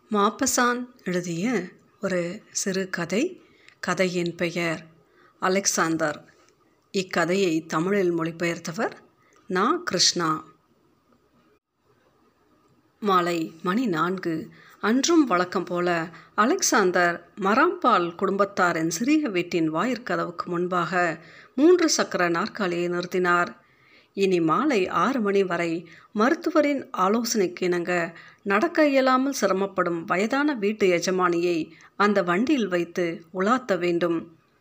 Maupassant எழுதிய ஒரு சிறு கதை கதையின் பெயர் அலெக்சாந்தர் இக்கதையை தமிழில் மொழிபெயர்த்தவர் நா கிருஷ்ணா மாலை மணி நான்கு அன்றும் வழக்கம் போல அலெக்சாந்தர் மராம்பால் குடும்பத்தாரின் சிறிய வீட்டின் வாயிற்கதவுக்கு முன்பாக மூன்று சக்கர நாற்காலியை நிறுத்தினார் இனி மாலை ஆறு மணி வரை மருத்துவரின் ஆலோசனைக்கு இணங்க நடக்க இயலாமல் சிரமப்படும் வயதான வீட்டு எஜமானியை அந்த வண்டியில் வைத்து உலாத்த வேண்டும்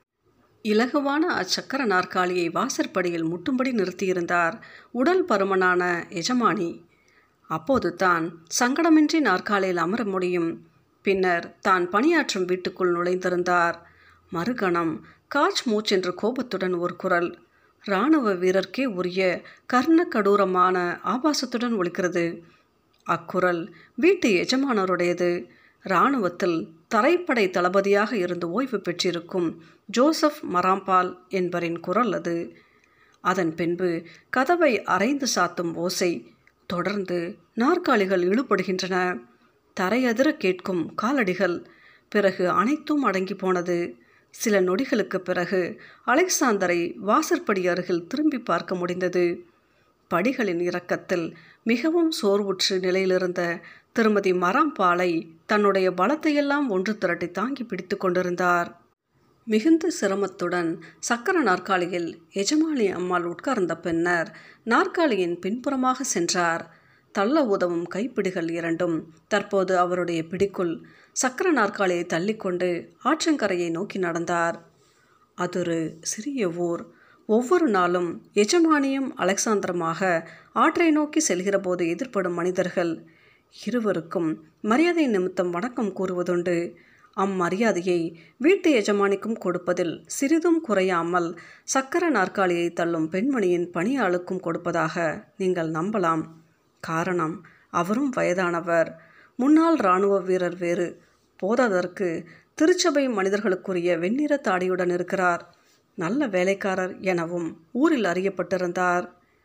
இலகுவான அச்சக்கர நாற்காலியை வாசற்படியில் முட்டும்படி நிறுத்தியிருந்தார் உடல் பருமனான எஜமானி அப்போது தான் சங்கடமின்றி நாற்காலியில் அமர முடியும் பின்னர் தான் பணியாற்றும் வீட்டுக்குள் நுழைந்திருந்தார் மறுகணம் காச் மூச்சென்று கோபத்துடன் ஒரு குரல் இராணுவ வீரர்க்கே உரிய கர்ண கடூரமான ஆபாசத்துடன் ஒலிக்கிறது அக்குரல் வீட்டு எஜமானருடையது இராணுவத்தில் தரைப்படை தளபதியாக இருந்து ஓய்வு பெற்றிருக்கும் ஜோசப் மராம்பால் என்பரின் குரல் அது அதன் பின்பு கதவை அரைந்து சாத்தும் ஓசை தொடர்ந்து நாற்காலிகள் இழுபடுகின்றன தரையதிர கேட்கும் காலடிகள் பிறகு அனைத்தும் அடங்கி போனது சில நொடிகளுக்கு பிறகு அலெக்சாந்தரை வாசற்படி அருகில் திரும்பி பார்க்க முடிந்தது படிகளின் இறக்கத்தில் மிகவும் சோர்வுற்று நிலையிலிருந்த திருமதி மராம்பாலை தன்னுடைய பலத்தையெல்லாம் ஒன்று திரட்டி தாங்கி பிடித்து கொண்டிருந்தார் மிகுந்த சிரமத்துடன் சக்கர நாற்காலியில் எஜமானி அம்மாள் உட்கார்ந்த பின்னர் நாற்காலியின் பின்புறமாக சென்றார் தள்ள உதவும் கைப்பிடிகள் இரண்டும் தற்போது அவருடைய பிடிக்குள் சக்கர நாற்காலியை தள்ளிக்கொண்டு ஆற்றங்கரையை நோக்கி நடந்தார் அதொரு சிறிய ஊர் ஒவ்வொரு நாளும் எஜமானியும் அலெக்சாந்தரமாக ஆற்றை நோக்கி செல்கிற போது எதிர்ப்படும் மனிதர்கள் இருவருக்கும் மரியாதை நிமித்தம் வணக்கம் கூறுவதுண்டு அம்மரியாதையை வீட்டு எஜமானிக்கும் கொடுப்பதில் சிறிதும் குறையாமல் சக்கர நாற்காலியை தள்ளும் பெண்மணியின் பணியாளுக்கும் கொடுப்பதாக நீங்கள் நம்பலாம் காரணம் அவரும் வயதானவர் முன்னாள் இராணுவ வீரர் வேறு போதாதற்கு திருச்சபை மனிதர்களுக்குரிய வெண்ணிற தாடியுடன் இருக்கிறார் நல்ல வேலைக்காரர் எனவும் ஊரில் அறியப்பட்டிருந்தார்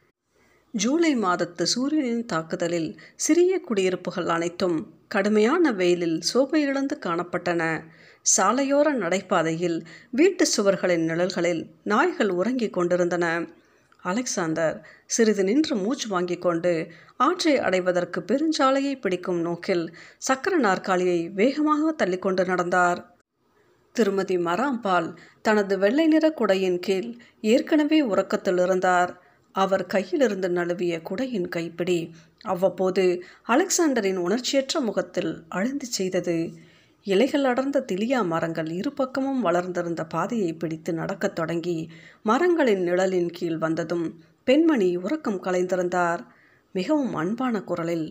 ஜூலை மாதத்து சூரியனின் தாக்குதலில் சிறிய குடியிருப்புகள் அனைத்தும் கடுமையான வெயிலில் சோபையிழந்து காணப்பட்டன சாலையோர நடைபாதையில் வீட்டு சுவர்களின் நிழல்களில் நாய்கள் உறங்கிக் கொண்டிருந்தன அலெக்சாந்தர் சிறிது நின்று மூச்சு வாங்கிக் கொண்டு ஆற்றை அடைவதற்கு பெருஞ்சாலையை பிடிக்கும் நோக்கில் சக்கர நாற்காலியை வேகமாக தள்ளிக்கொண்டு நடந்தார் திருமதி மராம்பால் தனது வெள்ளை நிற குடையின் கீழ் ஏற்கனவே உறக்கத்தில் இருந்தார் அவர் கையிலிருந்து நழுவிய குடையின் கைப்பிடி அவ்வப்போது அலெக்சாண்டரின் உணர்ச்சியற்ற முகத்தில் அழுந்தி செய்தது இலைகள் அடர்ந்த திலியா மரங்கள் இரு பக்கமும் வளர்ந்திருந்த பாதையை பிடித்து நடக்கத் தொடங்கி மரங்களின் நிழலின் கீழ் வந்ததும் பெண்மணி உறக்கம் கலைந்திருந்தார் மிகவும் அன்பான குரலில்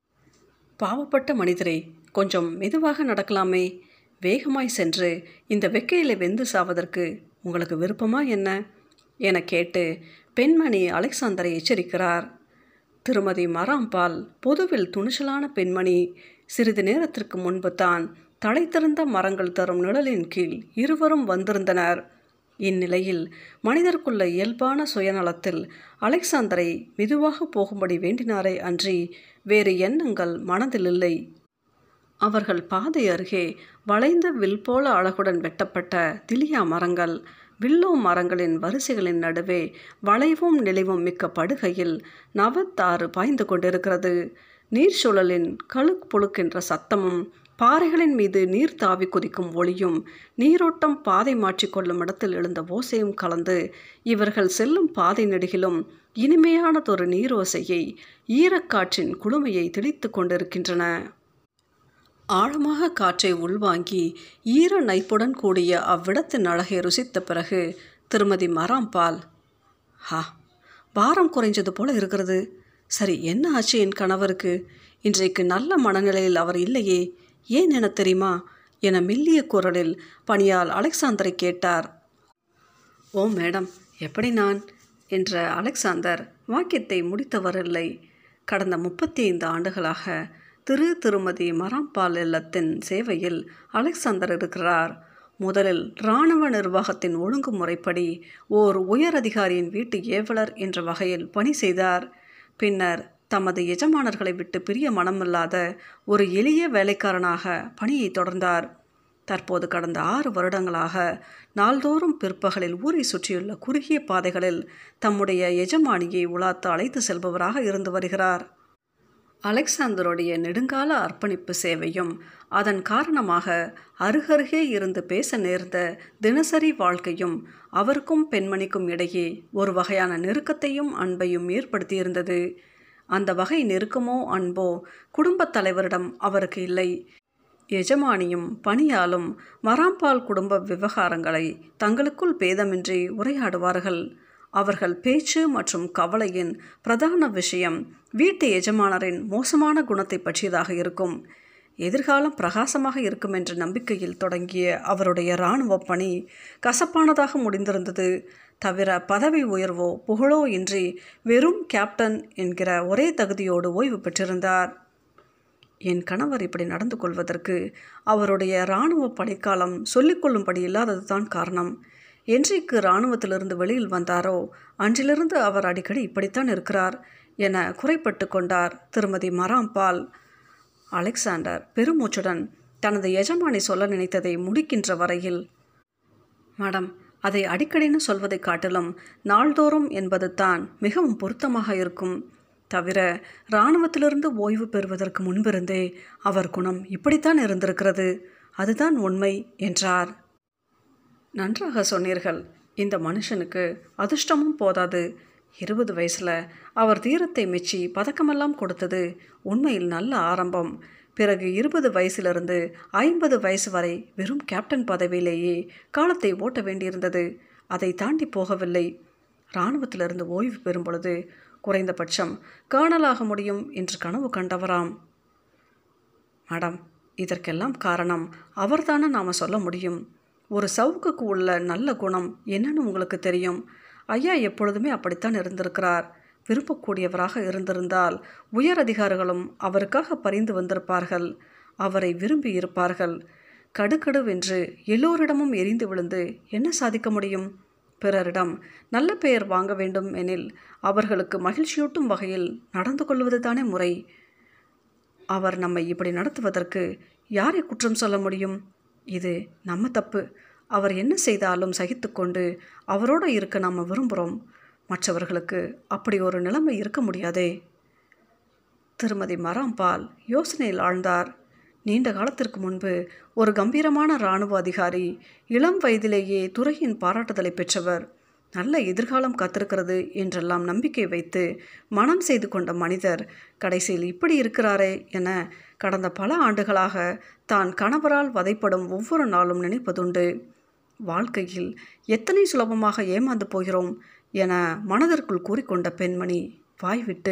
பாவப்பட்ட மனிதரே கொஞ்சம் மெதுவாக நடக்கலாமே வேகமாய் சென்று இந்த வெக்கையில வெந்து சாவதற்கு உங்களுக்கு விருப்பமா என்ன என கேட்டு பெண்மணி அலெக்சாந்தரை எச்சரிக்கிறார் திருமதி மராம்பால் பொதுவில் துணிச்சலான பெண்மணி சிறிது நேரத்திற்கு முன்பு தான் தழைத்திருந்த மரங்கள் தரும் நிழலின் கீழ் இருவரும் வந்திருந்தனர் இந்நிலையில் மனிதர்க்குள்ள இயல்பான சுயநலத்தில் அலெக்சாந்தரை மெதுவாக போகும்படி வேண்டினாரே அன்றி வேறு எண்ணங்கள் மனதில் இல்லை அவர்கள் பாதை அருகே வளைந்த வில் போல அழகுடன் வெட்டப்பட்ட திலியா மரங்கள் வில்லோ மரங்களின் வரிசைகளின் நடுவே வளைவும் நிலைவும் மிக்க படுகையில் நவத்தாறு பாய்ந்து கொண்டிருக்கிறது நீர்ச்சுழலின் கழுக் புழுக்கென்ற சத்தமும் பாறைகளின் மீது நீர் தாவி குதிக்கும் ஒளியும் நீரோட்டம் பாதை மாற்றிக்கொள்ளும் இடத்தில் எழுந்த ஓசையும் கலந்து இவர்கள் செல்லும் பாதை நெடுகிலும் இனிமையானதொரு நீரோசையை ஈரக்காற்றின் குளுமையை தெளித்து கொண்டிருக்கின்றன ஆழமாக காற்றை உள்வாங்கி ஈர நைப்புடன் கூடிய அவ்விடத்தின் அழகை ருசித்த பிறகு திருமதி மராம்பால் ஹா பாரம் குறைஞ்சது போல இருக்கிறது சரி என்ன ஆச்சு என் கணவருக்கு இன்றைக்கு நல்ல மனநிலையில் அவர் இல்லையே ஏன் என தெரியுமா என மெல்லிய குரலில் பணியால் அலெக்சாந்தரை கேட்டார் ஓ மேடம் எப்படி நான் என்ற அலெக்சாந்தர் வாக்கியத்தை முடித்தவரில்லை கடந்த முப்பத்தி ஐந்து ஆண்டுகளாக திரு திருமதி மராம்பால் இல்லத்தின் சேவையில் அலெக்சாந்தர் இருக்கிறார் முதலில் இராணுவ நிர்வாகத்தின் ஒழுங்குமுறைப்படி ஓர் உயர் அதிகாரியின் வீட்டு ஏவலர் என்ற வகையில் பணி செய்தார் பின்னர் தமது எஜமானர்களை விட்டு பிரிய மனமில்லாத ஒரு எளிய வேலைக்காரனாக பணியை தொடர்ந்தார் தற்போது கடந்த ஆறு வருடங்களாக நாள்தோறும் பிற்பகலில் ஊரை சுற்றியுள்ள குறுகிய பாதைகளில் தம்முடைய எஜமானியை உலாத்து அழைத்து செல்பவராக இருந்து வருகிறார் அலெக்சாந்தருடைய நெடுங்கால அர்ப்பணிப்பு சேவையும் அதன் காரணமாக அருகருகே இருந்து பேச நேர்ந்த தினசரி வாழ்க்கையும் அவருக்கும் பெண்மணிக்கும் இடையே ஒரு வகையான நெருக்கத்தையும் அன்பையும் ஏற்படுத்தியிருந்தது அந்த வகை நெருக்கமோ அன்போ குடும்பத் தலைவரிடம் அவருக்கு இல்லை எஜமானியும் பணியாலும் மராம்பால் குடும்ப விவகாரங்களை தங்களுக்குள் பேதமின்றி உரையாடுவார்கள் அவர்கள் பேச்சு மற்றும் கவலையின் பிரதான விஷயம் வீட்டு எஜமானரின் மோசமான குணத்தை பற்றியதாக இருக்கும் எதிர்காலம் பிரகாசமாக இருக்கும் என்ற நம்பிக்கையில் தொடங்கிய அவருடைய இராணுவ பணி கசப்பானதாக முடிந்திருந்தது தவிர பதவி உயர்வோ புகழோ இன்றி வெறும் கேப்டன் என்கிற ஒரே தகுதியோடு ஓய்வு பெற்றிருந்தார் என் கணவர் இப்படி நடந்து கொள்வதற்கு அவருடைய இராணுவ பணிக்காலம் சொல்லிக்கொள்ளும்படி இல்லாதது தான் காரணம் என்றைக்கு இராணுவத்திலிருந்து வெளியில் வந்தாரோ அன்றிலிருந்து அவர் அடிக்கடி இப்படித்தான் இருக்கிறார் என குறைப்பட்டு கொண்டார் திருமதி மராம்பால் அலெக்சாண்டர் பெருமூச்சுடன் தனது எஜமானி சொல்ல நினைத்ததை முடிக்கின்ற வரையில் மேடம் அதை அடிக்கடின்னு சொல்வதை காட்டிலும் நாள்தோறும் என்பது தான் மிகவும் பொருத்தமாக இருக்கும் தவிர இராணுவத்திலிருந்து ஓய்வு பெறுவதற்கு முன்பிருந்தே அவர் குணம் இப்படித்தான் இருந்திருக்கிறது அதுதான் உண்மை என்றார் நன்றாக சொன்னீர்கள் இந்த மனுஷனுக்கு அதிர்ஷ்டமும் போதாது இருபது வயசில் அவர் தீரத்தை மெச்சி பதக்கமெல்லாம் கொடுத்தது உண்மையில் நல்ல ஆரம்பம் பிறகு இருபது வயசிலிருந்து ஐம்பது வயசு வரை வெறும் கேப்டன் பதவியிலேயே காலத்தை ஓட்ட வேண்டியிருந்தது அதை தாண்டி போகவில்லை இராணுவத்திலிருந்து ஓய்வு பெறும் பொழுது குறைந்தபட்சம் காணலாக முடியும் என்று கனவு கண்டவராம் மேடம் இதற்கெல்லாம் காரணம் அவர்தானே நாம் சொல்ல முடியும் ஒரு சவுக்குக்கு உள்ள நல்ல குணம் என்னன்னு உங்களுக்கு தெரியும் ஐயா எப்பொழுதுமே அப்படித்தான் இருந்திருக்கிறார் விரும்பக்கூடியவராக இருந்திருந்தால் உயர் அதிகாரிகளும் அவருக்காக பரிந்து வந்திருப்பார்கள் அவரை விரும்பி இருப்பார்கள் கடுகடுவென்று எல்லோரிடமும் எரிந்து விழுந்து என்ன சாதிக்க முடியும் பிறரிடம் நல்ல பெயர் வாங்க வேண்டும் எனில் அவர்களுக்கு மகிழ்ச்சியூட்டும் வகையில் நடந்து கொள்வது தானே முறை அவர் நம்மை இப்படி நடத்துவதற்கு யாரை குற்றம் சொல்ல முடியும் இது நம்ம தப்பு அவர் என்ன செய்தாலும் சகித்துக்கொண்டு அவரோடு இருக்க நாம் விரும்புகிறோம் மற்றவர்களுக்கு அப்படி ஒரு நிலைமை இருக்க முடியாதே திருமதி மராம்பால் யோசனையில் ஆழ்ந்தார் நீண்ட காலத்திற்கு முன்பு ஒரு கம்பீரமான இராணுவ அதிகாரி இளம் வயதிலேயே துறையின் பாராட்டுதலை பெற்றவர் நல்ல எதிர்காலம் காத்திருக்கிறது என்றெல்லாம் நம்பிக்கை வைத்து மனம் செய்து கொண்ட மனிதர் கடைசியில் இப்படி இருக்கிறாரே என கடந்த பல ஆண்டுகளாக தான் கணவரால் வதைப்படும் ஒவ்வொரு நாளும் நினைப்பதுண்டு வாழ்க்கையில் எத்தனை சுலபமாக ஏமாந்து போகிறோம் என மனதிற்குள் கூறிக்கொண்ட பெண்மணி வாய்விட்டு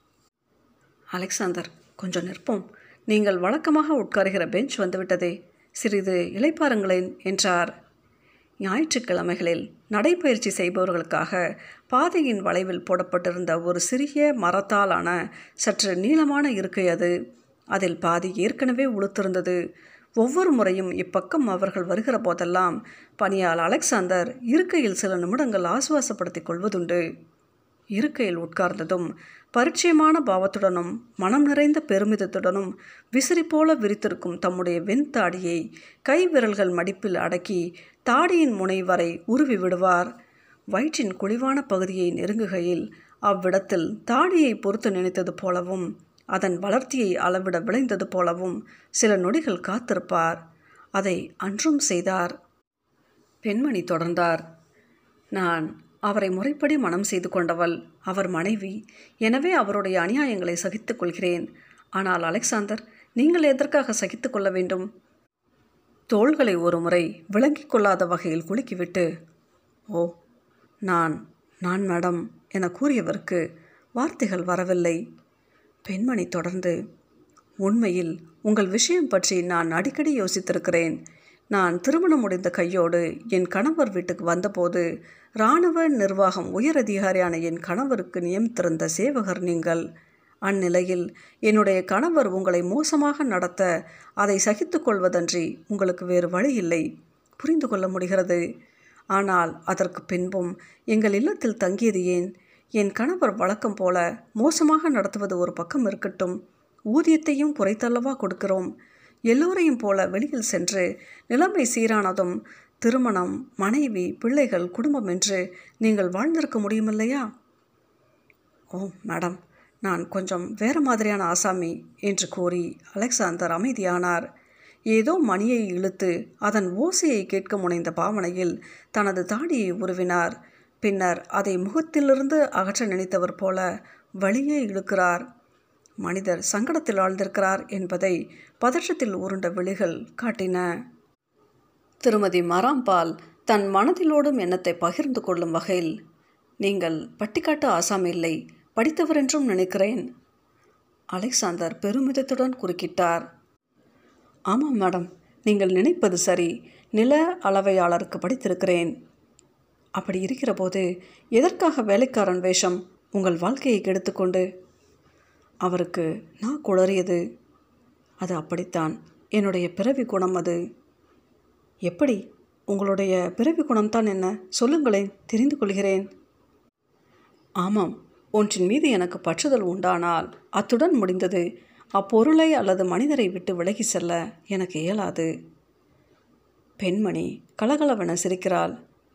அலெக்சாந்தர் கொஞ்சம் நிற்போம் நீங்கள் வழக்கமாக உட்காருகிற பெஞ்ச் வந்துவிட்டதே சிறிது இளைப்பாருங்களேன் என்றார் ஞாயிற்றுக்கிழமைகளில் நடைப்பயிற்சி செய்பவர்களுக்காக பாதையின் வளைவில் போடப்பட்டிருந்த ஒரு சிறிய மரத்தாலான சற்று நீளமான இருக்கை அது அதில் பாதி ஏற்கனவே உளுத்திருந்தது ஒவ்வொரு முறையும் இப்பக்கம் அவர்கள் வருகிற போதெல்லாம் பணியால் அலெக்சாந்தர் இருக்கையில் சில நிமிடங்கள் ஆசுவாசப்படுத்திக் கொள்வதுண்டு இருக்கையில் உட்கார்ந்ததும் பரிச்சயமான பாவத்துடனும் மனம் நிறைந்த பெருமிதத்துடனும் விசிறி போல விரித்திருக்கும் தம்முடைய வெண்தாடியை கை விரல்கள் மடிப்பில் அடக்கி தாடியின் முனை வரை உருவி விடுவார் வயிற்றின் குழிவான பகுதியை நெருங்குகையில் அவ்விடத்தில் தாடியை பொறுத்து நினைத்தது போலவும் அதன் வளர்த்தியை அளவிட விளைந்தது போலவும் சில நொடிகள் காத்திருப்பார் அதை அன்றும் செய்தார் பெண்மணி தொடர்ந்தார் நான் அவரை முறைப்படி மனம் செய்து கொண்டவள் அவர் மனைவி எனவே அவருடைய அநியாயங்களை சகித்துக் கொள்கிறேன் ஆனால் அலெக்சாந்தர் நீங்கள் எதற்காக சகித்துக் கொள்ள வேண்டும் தோள்களை ஒரு முறை விளங்கிக் கொள்ளாத வகையில் குலுக்கிவிட்டு ஓ நான் நான் மேடம் என கூறியவருக்கு வார்த்தைகள் வரவில்லை பெண்மணி தொடர்ந்து உண்மையில் உங்கள் விஷயம் பற்றி நான் அடிக்கடி யோசித்திருக்கிறேன் நான் திருமணம் முடிந்த கையோடு என் கணவர் வீட்டுக்கு வந்தபோது இராணுவ நிர்வாகம் உயர் அதிகாரியான என் கணவருக்கு நியமித்திருந்த சேவகர் நீங்கள் அந்நிலையில் என்னுடைய கணவர் உங்களை மோசமாக நடத்த அதை சகித்து கொள்வதன்றி உங்களுக்கு வேறு வழி இல்லை புரிந்து கொள்ள முடிகிறது ஆனால் அதற்கு பின்பும் எங்கள் இல்லத்தில் தங்கியது ஏன் என் கணவர் வழக்கம் போல மோசமாக நடத்துவது ஒரு பக்கம் இருக்கட்டும் ஊதியத்தையும் குறைத்தல்லவா கொடுக்கிறோம் எல்லோரையும் போல வெளியில் சென்று நிலைமை சீரானதும் திருமணம் மனைவி பிள்ளைகள் குடும்பம் என்று நீங்கள் வாழ்ந்திருக்க முடியுமில்லையா ஓ மேடம் நான் கொஞ்சம் வேறு மாதிரியான ஆசாமி என்று கூறி அலெக்சாந்தர் அமைதியானார் ஏதோ மணியை இழுத்து அதன் ஓசையை கேட்க முனைந்த பாவனையில் தனது தாடியை உருவினார் பின்னர் அதை முகத்திலிருந்து அகற்ற நினைத்தவர் போல வழியே இழுக்கிறார் மனிதர் சங்கடத்தில் ஆழ்ந்திருக்கிறார் என்பதை பதற்றத்தில் உருண்ட விழிகள் காட்டின திருமதி மராம்பால் தன் மனதிலோடும் எண்ணத்தை பகிர்ந்து கொள்ளும் வகையில் நீங்கள் பட்டிக்காட்டு ஆசாமி இல்லை படித்தவர் என்றும் நினைக்கிறேன் அலெக்சாந்தர் பெருமிதத்துடன் குறுக்கிட்டார் ஆமாம் மேடம் நீங்கள் நினைப்பது சரி நில அளவையாளருக்கு படித்திருக்கிறேன் அப்படி இருக்கிற போது எதற்காக வேலைக்காரன் வேஷம் உங்கள் வாழ்க்கையை கெடுத்துக்கொண்டு அவருக்கு நான் குளறியது அது அப்படித்தான் என்னுடைய பிறவி குணம் அது எப்படி உங்களுடைய பிறவி குணம்தான் என்ன சொல்லுங்களேன் தெரிந்து கொள்கிறேன் ஆமாம் ஒன்றின் மீது எனக்கு பற்றுதல் உண்டானால் அத்துடன் முடிந்தது அப்பொருளை அல்லது மனிதரை விட்டு விலகி செல்ல எனக்கு இயலாது பெண்மணி கலகலவென சிரிக்கிறாள்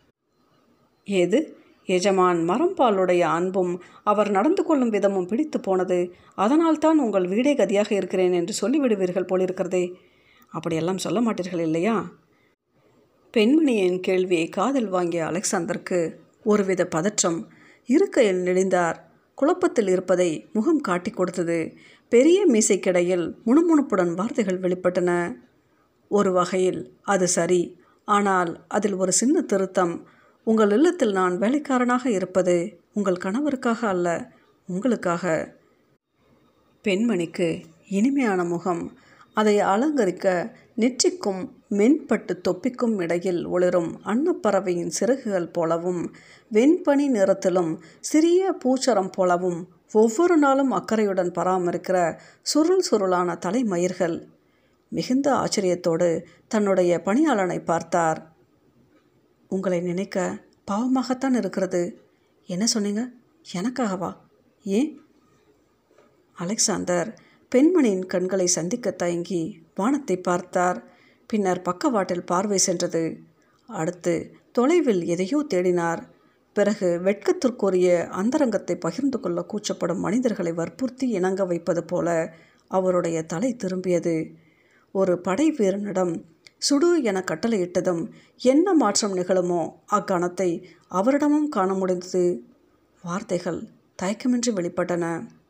ஏது எஜமான் மரம்பாலுடைய அன்பும் அவர் நடந்து கொள்ளும் விதமும் பிடித்து போனது அதனால்தான் உங்கள் வீடே கதியாக இருக்கிறேன் என்று சொல்லிவிடுவீர்கள் போலிருக்கிறதே அப்படியெல்லாம் சொல்ல மாட்டீர்கள் இல்லையா பெண்மணியின் கேள்வியை காதில் வாங்கிய அலெக்சாந்தருக்கு ஒருவித பதற்றம் இருக்கையில் நெளிந்தார் குழப்பத்தில் இருப்பதை முகம் காட்டி கொடுத்தது பெரிய மீசைக்கிடையில் முணுமுணுப்புடன் வார்த்தைகள் வெளிப்பட்டன ஒரு வகையில் அது சரி ஆனால் அதில் ஒரு சின்ன திருத்தம் உங்கள் இல்லத்தில் நான் வேலைக்காரனாக இருப்பது உங்கள் கணவருக்காக அல்ல உங்களுக்காக பெண்மணிக்கு இனிமையான முகம் அதை அலங்கரிக்க நெற்றிக்கும் மென்பட்டு தொப்பிக்கும் இடையில் ஒளிரும் அன்னப்பறவையின் சிறகுகள் போலவும் வெண்பனி நிறத்திலும் சிறிய பூச்சரம் போலவும் ஒவ்வொரு நாளும் அக்கறையுடன் பராமரிக்கிற சுருள் சுருளான தலைமயிர்கள் மிகுந்த ஆச்சரியத்தோடு தன்னுடைய பணியாளனை பார்த்தார் உங்களை நினைக்க பாவமாகத்தான் இருக்கிறது என்ன சொன்னீங்க எனக்காகவா ஏன் அலெக்சாந்தர் பெண்மணியின் கண்களை சந்திக்க தயங்கி வானத்தை பார்த்தார் பின்னர் பக்கவாட்டில் பார்வை சென்றது அடுத்து தொலைவில் எதையோ தேடினார் பிறகு வெட்கத்திற்குரிய அந்தரங்கத்தை பகிர்ந்து கொள்ள கூச்சப்படும் மனிதர்களை வற்புறுத்தி இணங்க வைப்பது போல அவருடைய தலை திரும்பியது ஒரு படை வீரனிடம் சுடு என கட்டளையிட்டதும் என்ன மாற்றம் நிகழுமோ அக்கணத்தை அவரிடமும் காண முடிந்தது வார்த்தைகள் தயக்கமின்றி வெளிப்பட்டன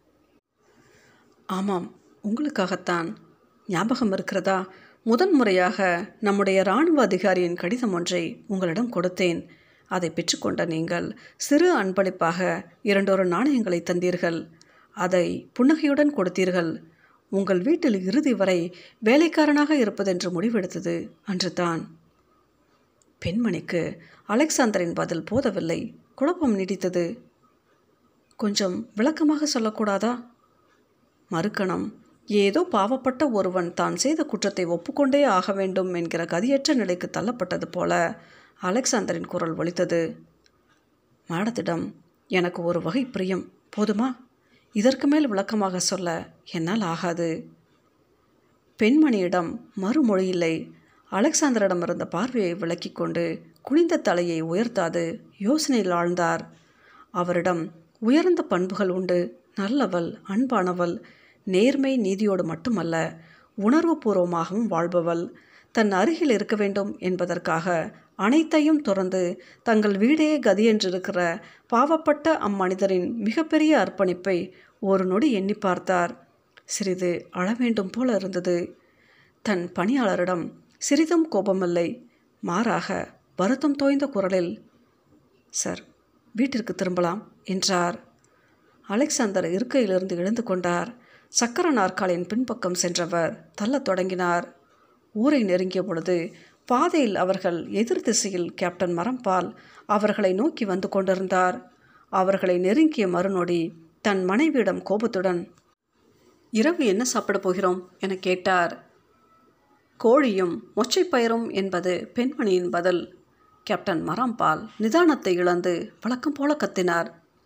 ஆமாம் உங்களுக்காகத்தான் ஞாபகம் இருக்கிறதா முதன்முறையாக நம்முடைய இராணுவ அதிகாரியின் கடிதம் ஒன்றை உங்களிடம் கொடுத்தேன் அதை பெற்றுக்கொண்ட நீங்கள் சிறு அன்பளிப்பாக இரண்டொரு நாணயங்களை தந்தீர்கள் அதை புன்னகையுடன் கொடுத்தீர்கள் உங்கள் வீட்டில் இறுதி வரை வேலைக்காரனாக இருப்பதென்று முடிவெடுத்தது அன்றுதான் பெண்மணிக்கு அலெக்சாந்தரின் பதில் போதவில்லை குழப்பம் நீடித்தது கொஞ்சம் விளக்கமாக சொல்லக்கூடாதா மறுக்கணம் ஏதோ பாவப்பட்ட ஒருவன் தான் செய்த குற்றத்தை ஒப்புக்கொண்டே ஆக வேண்டும் என்கிற கதியற்ற நிலைக்கு தள்ளப்பட்டது போல அலெக்சாந்தரின் குரல் ஒலித்தது மேடத்திடம் எனக்கு ஒரு வகை பிரியம் போதுமா இதற்கு மேல் விளக்கமாக சொல்ல என்னால் ஆகாது பெண்மணியிடம் மறுமொழி இல்லை அலெக்சாந்தரிடம் இருந்த பார்வையை விளக்கி கொண்டு குனிந்த தலையை உயர்த்தாது யோசனையில் ஆழ்ந்தார் அவரிடம் உயர்ந்த பண்புகள் உண்டு நல்லவள் அன்பானவள் நேர்மை நீதியோடு மட்டுமல்ல உணர்வுபூர்வமாகவும் வாழ்பவள் தன் அருகில் இருக்க வேண்டும் என்பதற்காக அனைத்தையும் துறந்து தங்கள் வீடே கதியென்றிருக்கிற பாவப்பட்ட அம்மனிதரின் மிகப்பெரிய அர்ப்பணிப்பை ஒரு நொடி எண்ணி பார்த்தார் சிறிது அழ வேண்டும் போல இருந்தது தன் பணியாளரிடம் சிறிதும் கோபமில்லை மாறாக வருத்தம் தோய்ந்த குரலில் சார் வீட்டிற்கு திரும்பலாம் என்றார் அலெக்சாந்தர் இருக்கையிலிருந்து எழுந்து கொண்டார் சக்கர நாற்காலின் பின்பக்கம் சென்றவர் தள்ளத் தொடங்கினார் ஊரை நெருங்கிய பொழுது பாதையில் அவர்கள் எதிர் திசையில் கேப்டன் மரம்பால் அவர்களை நோக்கி வந்து கொண்டிருந்தார் அவர்களை நெருங்கிய மறுநொடி தன் மனைவியிடம் கோபத்துடன் இரவு என்ன சாப்பிடப் போகிறோம் என கேட்டார் கோழியும் மொச்சைப்பயிரும் என்பது பெண்மணியின் பதில் கேப்டன் மரம்பால் நிதானத்தை இழந்து வழக்கம் போல கத்தினார்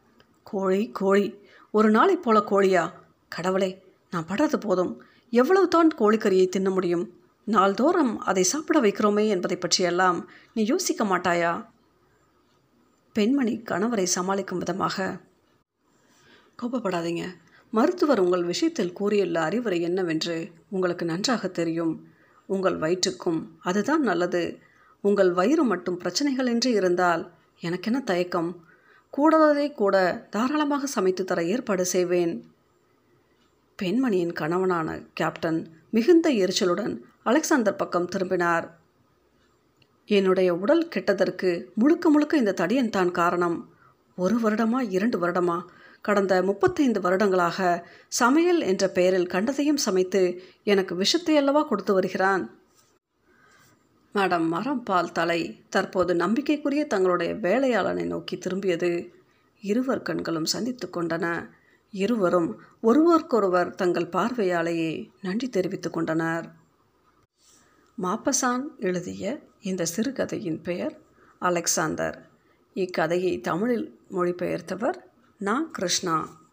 கோழி கோழி ஒரு நாளை போல கோழியா கடவுளே நான் படுறது போதும் எவ்வளவு தான் கோழிக்கறியை தின்ன முடியும் நாள்தோறும் அதை சாப்பிட வைக்கிறோமே என்பதை பற்றியெல்லாம் நீ யோசிக்க மாட்டாயா பெண்மணி கணவரை சமாளிக்கும் விதமாக கோபப்படாதீங்க மருத்துவர் உங்கள் விஷயத்தில் கூறியுள்ள அறிவுரை என்னவென்று உங்களுக்கு நன்றாக தெரியும் உங்கள் வயிற்றுக்கும் அதுதான் நல்லது உங்கள் வயிறு மட்டும் பிரச்சனைகளின்றி இருந்தால் எனக்கென்ன தயக்கம் கூடாததை கூட தாராளமாக சமைத்து தர ஏற்பாடு செய்வேன் பெண்மணியின் கணவனான கேப்டன் மிகுந்த எரிச்சலுடன் அலெக்சாந்தர் பக்கம் திரும்பினார் என்னுடைய உடல் கெட்டதற்கு முழுக்க முழுக்க இந்த தடியன் தான் காரணம் ஒரு வருடமா இரண்டு வருடமா கடந்த முப்பத்தைந்து வருடங்களாக சமையல் என்ற பெயரில் கண்டதையும் சமைத்து எனக்கு விஷத்தை அல்லவா கொடுத்து வருகிறான் மேடம் மரம் பால் தலை தற்போது நம்பிக்கைக்குரிய தங்களுடைய வேலையாளனை நோக்கி திரும்பியது இருவர் கண்களும் சந்தித்து கொண்டன இருவரும் ஒருவருக்கொருவர் தங்கள் பார்வையாலேயே நன்றி தெரிவித்து கொண்டனர் மாப்பசான் எழுதிய இந்த சிறுகதையின் பெயர் அலெக்சாந்தர் இக்கதையை தமிழில் மொழிபெயர்த்தவர் நா கிருஷ்ணா